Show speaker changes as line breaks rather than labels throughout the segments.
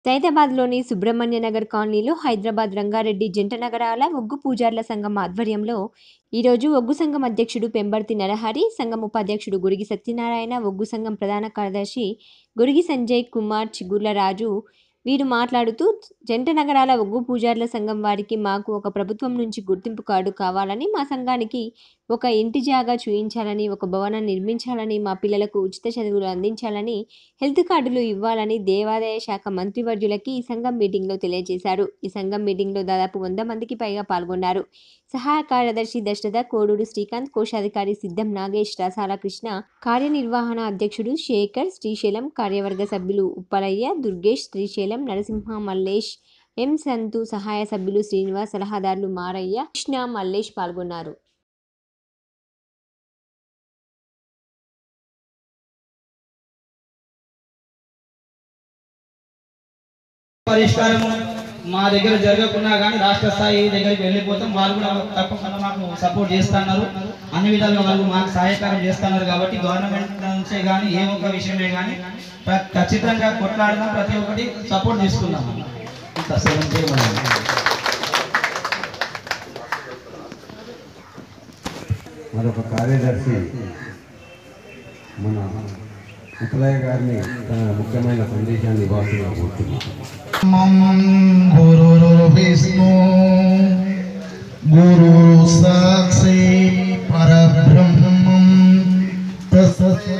సైదాబాద్లోని సుబ్రహ్మణ్య నగర్ కాలనీలో హైదరాబాద్ రంగారెడ్డి జంట నగరాల ఒగ్గు పూజార్ల సంఘం ఆధ్వర్యంలో ఈరోజు ఒగ్గు సంఘం అధ్యక్షుడు పెంబర్తి నరహరి సంఘం ఉపాధ్యక్షుడు గురిగి సత్యనారాయణ ఒగ్గు సంఘం ప్రధాన కార్యదర్శి గురిగి సంజయ్ కుమార్ చిగుర్ల రాజు వీరు మాట్లాడుతూ జంట నగరాల ఒగ్గు పూజార్ల సంఘం వారికి మాకు ఒక ప్రభుత్వం నుంచి గుర్తింపు కార్డు కావాలని మా సంఘానికి ఒక ఇంటి జాగా చూయించాలని ఒక భవనం నిర్మించాలని మా పిల్లలకు ఉచిత చదువులు అందించాలని హెల్త్ కార్డులు ఇవ్వాలని దేవాదాయ శాఖ మంత్రివర్యులకి ఈ సంఘం మీటింగ్లో తెలియజేశారు ఈ సంఘం మీటింగ్లో దాదాపు వంద మందికి పైగా పాల్గొన్నారు సహాయ కార్యదర్శి దశరథ కోడూరు శ్రీకాంత్ కోశాధికారి సిద్ధం నాగేష్ రసాల కృష్ణ కార్యనిర్వహణ అధ్యక్షుడు శేఖర్ శ్రీశైలం కార్యవర్గ సభ్యులు ఉప్పలయ్య దుర్గేష్ శ్రీశైలం నరసింహ మల్లేష్ ఎం సంతు సహాయ సభ్యులు శ్రీనివాస్ సలహాదారులు మారయ్య కృష్ణ మల్లేష్ పాల్గొన్నారు
పరిష్కారం మా దగ్గర జరగకున్నా కానీ రాష్ట్ర స్థాయి దగ్గరికి వెళ్ళిపోతాం వాళ్ళు కూడా తప్పకుండా మాకు సపోర్ట్ చేస్తున్నారు అన్ని విధాలుగా వాళ్ళు మాకు సహాయకారం చేస్తున్నారు కాబట్టి గవర్నమెంట్ నుంచే కానీ ఏ ఒక్క విషయమే కానీ ప్ర- ఖచ్చితంగా కొట్లాడదాం ప్రతి ఒక్కటి సపోర్ట్ తీసుకుందాం ఇంకా సెవెన్ చేయమని.
మరొక కార్యదర్శి మన ఉత్తరాయ గారిని తన ముఖ్యమైన సందేశాన్ని ఇవ్వాల్సిందిగా కోరుతున్నాం
గురు విష్ణు గురు సాక్షి పరబ్రహ్మం తస్మై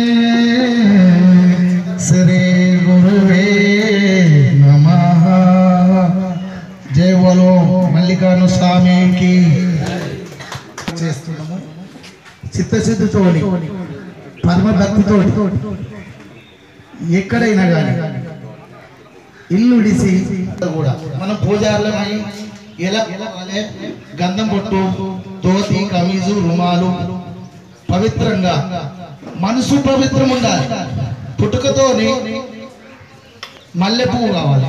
శ్రీ గురువే నమః జై బలో మల్లికార్జున స్వామికి చేస్తున్నాము చిత్తశుద్ధితోని పరమ భక్తితోని ఎక్కడైనా కానీ ఇల్లు విడిసి కూడా మనం పూజారులమై ఎలా ఎలాగానే గంధం పొట్టు ధోతి కమీజు రుమాలు పవిత్రంగా మనసు పవిత్రం ఉండాలి పుట్టుకతోని మల్లె పువ్వు కావాలి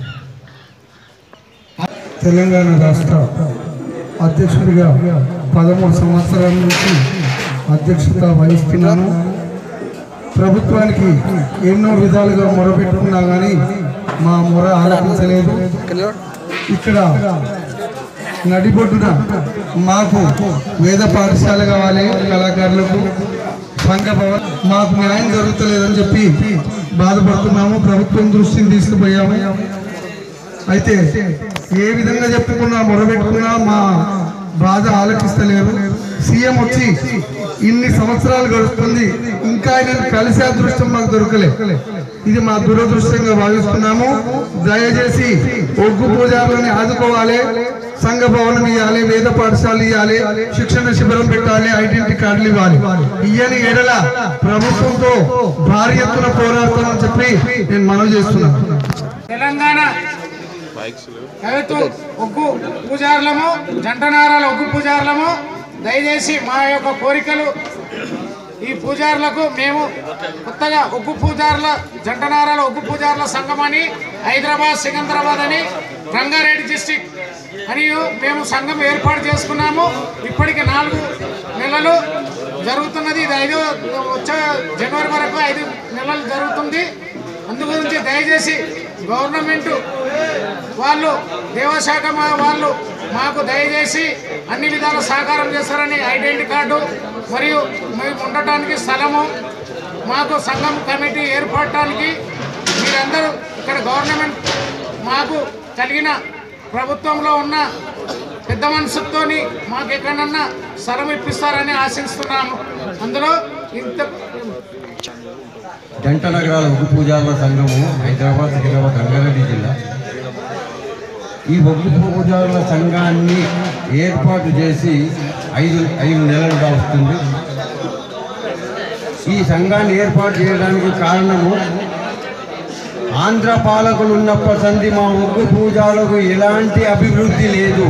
తెలంగాణ రాష్ట్ర అధ్యక్షుడిగా పదమూడు సంవత్సరాల నుంచి అధ్యక్షత వహిస్తున్నాను ప్రభుత్వానికి ఎన్నో విధాలుగా మొరపెట్టుకున్నా కానీ మా మొర ఆలకించలేదు ఇక్కడ నడిబొడ్డున మాకు వేద పాఠశాల కావాలి కళాకారులకు సంఘ భవన్ మాకు న్యాయం జరుగుతలేదని చెప్పి బాధపడుతున్నాము ప్రభుత్వం దృష్టిని తీసుకుపోయాము అయితే ఏ విధంగా చెప్పుకున్నా మొరబెట్టుకున్నా మా బాధ ఆలకిస్తలేరు సీఎం వచ్చి ఇన్ని సంవత్సరాలు గడుస్తుంది ఇంకా ఆయన కలిసే అదృష్టం మాకు దొరకలే ఇది మా దురదృష్టంగా భావిస్తున్నాము దయచేసి ఒగ్గు పూజారులని ఆదుకోవాలి సంఘ భవనం ఇవ్వాలి వేద పాఠశాలలు ఇవ్వాలి శిక్షణ శిబిరం పెట్టాలి ఐడెంటిటీ కార్డులు ఇవ్వాలి ఇయ్యని ఎడల ప్రభుత్వంతో భారీ ఎత్తున పోరాడతామని చెప్పి నేను మనవి చేస్తున్నాను
తెలంగాణ ప్రభుత్వ ఒగ్గు పూజారులము జంటనారాల ఒగ్గు పూజారులము దయచేసి మా యొక్క కోరికలు ఈ పూజారులకు మేము కొత్తగా ఒగ్గు పూజారుల జంటనారాల ఒగ్గు పూజారుల సంఘం అని హైదరాబాద్ సికింద్రాబాద్ అని రంగారెడ్డి డిస్టిక్ అని మేము సంఘం ఏర్పాటు చేసుకున్నాము ఇప్పటికి నాలుగు నెలలు జరుగుతున్నది ఇది ఐదో వచ్చే జనవరి వరకు ఐదు నెలలు జరుగుతుంది అందు గురించి దయచేసి గవర్నమెంట్ వాళ్ళు దేవశాఖ మా- వాళ్ళు మాకు దయచేసి అన్ని విధాల సహకారం చేస్తారని ఐడెంటిటీ కార్డు మరియు మేము ఉండటానికి స్థలము మాకు సంఘం కమిటీ ఏర్పడటానికి మీరందరూ ఇక్కడ గవర్నమెంట్ మాకు కలిగిన ప్రభుత్వంలో ఉన్న పెద్ద మనసుతోని మాకు ఎక్కడన్నా స్థలం ఇప్పిస్తారని ఆశిస్తున్నాము అందులో ఇంత
జంట నగరాల ఒగ్గు పూజారుల సంఘము హైదరాబాద్ సికింద్రాబాద్ రంగారెడ్డి జిల్లా ఈ ఒగ్గు పూజారుల సంఘాన్ని ఏర్పాటు చేసి ఐదు ఐదు నెలలుగా వస్తుంది ఈ సంఘాన్ని ఏర్పాటు చేయడానికి కారణము ఆంధ్ర పాలకులు ఉన్నప్పటి సంది మా ఒగ్గు పూజారులకు ఎలాంటి అభివృద్ధి లేదు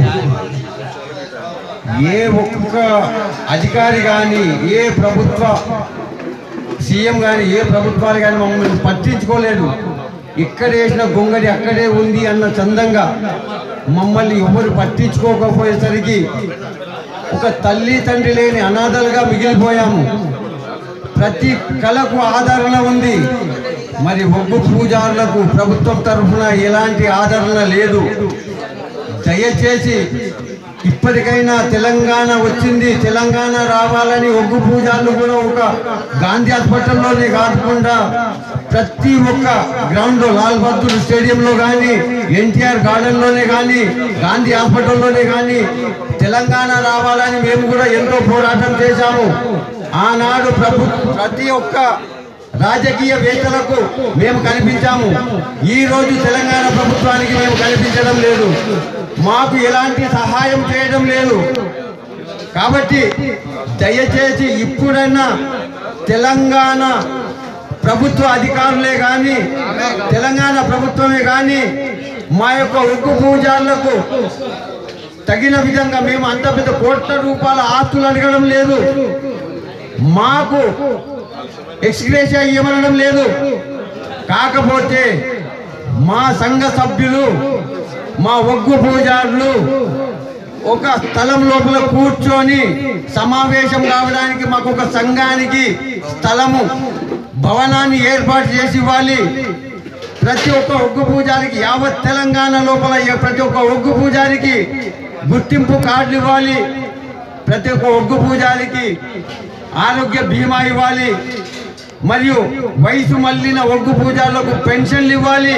ఏ ఒక్క అధికారి కానీ ఏ ప్రభుత్వ సీఎం కానీ ఏ ప్రభుత్వాలు కానీ మమ్మల్ని పట్టించుకోలేదు ఇక్కడ వేసిన గొంగడి అక్కడే ఉంది అన్న చందంగా మమ్మల్ని ఎవరు పట్టించుకోకపోయేసరికి ఒక తల్లి తండ్రి లేని అనాథలుగా మిగిలిపోయాము ప్రతి కళకు ఆదరణ ఉంది మరి ఒగ్గు పూజారులకు ప్రభుత్వం తరఫున ఎలాంటి ఆదరణ లేదు దయచేసి ఇప్పటికైనా తెలంగాణ వచ్చింది తెలంగాణ రావాలని ఒగ్గు పూజారులు కూడా ఒక గాంధీ హాస్పిటల్లోనే కాకుండా ప్రతి ఒక్క గ్రౌండ్ లాల్ బహదూర్ స్టేడియంలో కానీ ఎన్టీఆర్ గార్డెన్లోనే కానీ గాంధీ హాస్పిటల్లోనే కానీ తెలంగాణ రావాలని మేము కూడా ఎంతో పోరాటం చేశాము ఆనాడు ప్రభు ప్రతి ఒక్క రాజకీయ వేత్తలకు మేము కనిపించాము ఈ రోజు తెలంగాణ ప్రభుత్వానికి మేము కనిపించడం లేదు మాకు ఎలాంటి సహాయం చేయడం లేదు కాబట్టి దయచేసి ఇప్పుడైనా తెలంగాణ ప్రభుత్వ అధికారులే కానీ తెలంగాణ ప్రభుత్వమే కానీ మా యొక్క ఉక్కు పూజారులకు తగిన విధంగా మేము అంత పెద్ద కోట్ల రూపాయల ఆస్తులు అడగడం లేదు మాకు ఎక్స్గ్రేషియా ఇవ్వడం లేదు కాకపోతే మా సంఘ సభ్యులు మా ఒగ్గు పూజారులు ఒక స్థలం లోపల కూర్చొని సమావేశం కావడానికి మాకు ఒక సంఘానికి స్థలము భవనాన్ని ఏర్పాటు చేసి ఇవ్వాలి ప్రతి ఒక్క ఒగ్గు పూజారికి యావత్ తెలంగాణ లోపల ఏ- ప్రతి ఒక్క ఒగ్గు పూజారికి గుర్తింపు కార్డులు ఇవ్వాలి ప్రతి ఒక్క ఒగ్గు పూజారికి ఆరోగ్య బీమా ఇవ్వాలి మరియు వయసు మళ్ళిన ఒగ్గు పూజారులకు పెన్షన్లు ఇవ్వాలి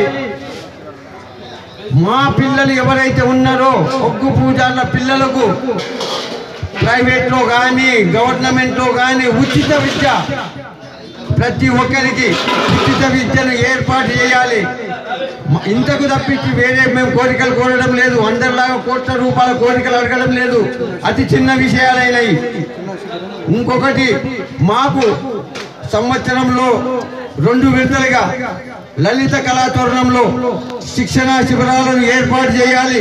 మా పిల్లలు ఎవరైతే ఉన్నారో ఒగ్గు పూజారుల పిల్లలకు ప్రైవేట్లో కానీ గవర్నమెంట్లో కానీ ఉచిత విద్య ప్రతి ఒక్కరికి ఉచిత విద్యను ఏర్పాటు చేయాలి మ- ఇంతకు తప్పించి వేరే మేము కోరికలు కోరడం లేదు అందరిలాగా కోట్ల రూపాయల కోరికలు అడగడం లేదు అతి చిన్న విషయాలైనవి ఇంకొకటి మాకు సంవత్సరంలో రెండు విడతలుగా లలిత కళాతోరణంలో శిక్షణ శిబిరాలను ఏర్పాటు చేయాలి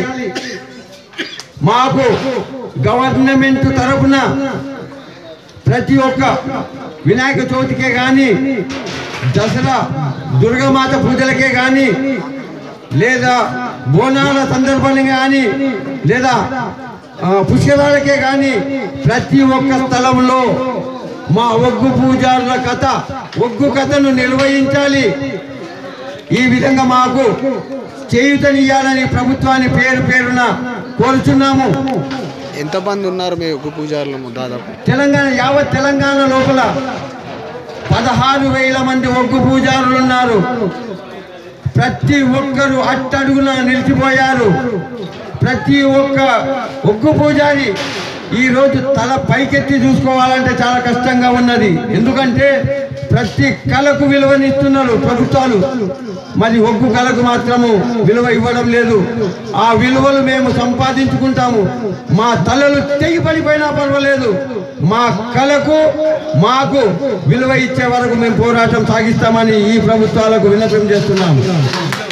మాకు గవర్నమెంట్ తరఫున ప్రతి ఒక్క వినాయక చవితికే కానీ దసరా దుర్గామాత పూజలకే కానీ లేదా బోనాల సందర్భంగా కానీ లేదా ఆ, పుష్కరాలకే కానీ ప్రతి ఒక్క స్థలంలో మా ఒగ్గు పూజారుల కథ ఒగ్గు కథను నిర్వహించాలి ఈ విధంగా మాకు చేయుతనియాలని ప్రభుత్వాన్ని పేరు పేరున కోరుచున్నాము
ఎంతమంది ఉన్నారు మీ ఒగ్గు పూజారులము దాదాపు
తెలంగాణ యావత్ తెలంగాణ లోపల పదహారు వేల మంది ఒగ్గు పూజారులు ఉన్నారు ప్రతి ఒక్కరు అట్టడుగున నిలిచిపోయారు ప్రతి ఒక్క ఒగ్గు పూజారి ఈ రోజు తల పైకెత్తి చూసుకోవాలంటే చాలా కష్టంగా ఉన్నది ఎందుకంటే ప్రతి కళకు విలువనిస్తున్నారు ప్రభుత్వాలు మరి ఒగ్గు కళకు మాత్రము విలువ ఇవ్వడం లేదు ఆ విలువలు మేము సంపాదించుకుంటాము మా తలలు తెగి పడిపోయినా పర్వాలేదు మా కళకు మాకు విలువ ఇచ్చే వరకు మేము పోరాటం సాగిస్తామని ఈ ప్రభుత్వాలకు విన్నపం చేస్తున్నాము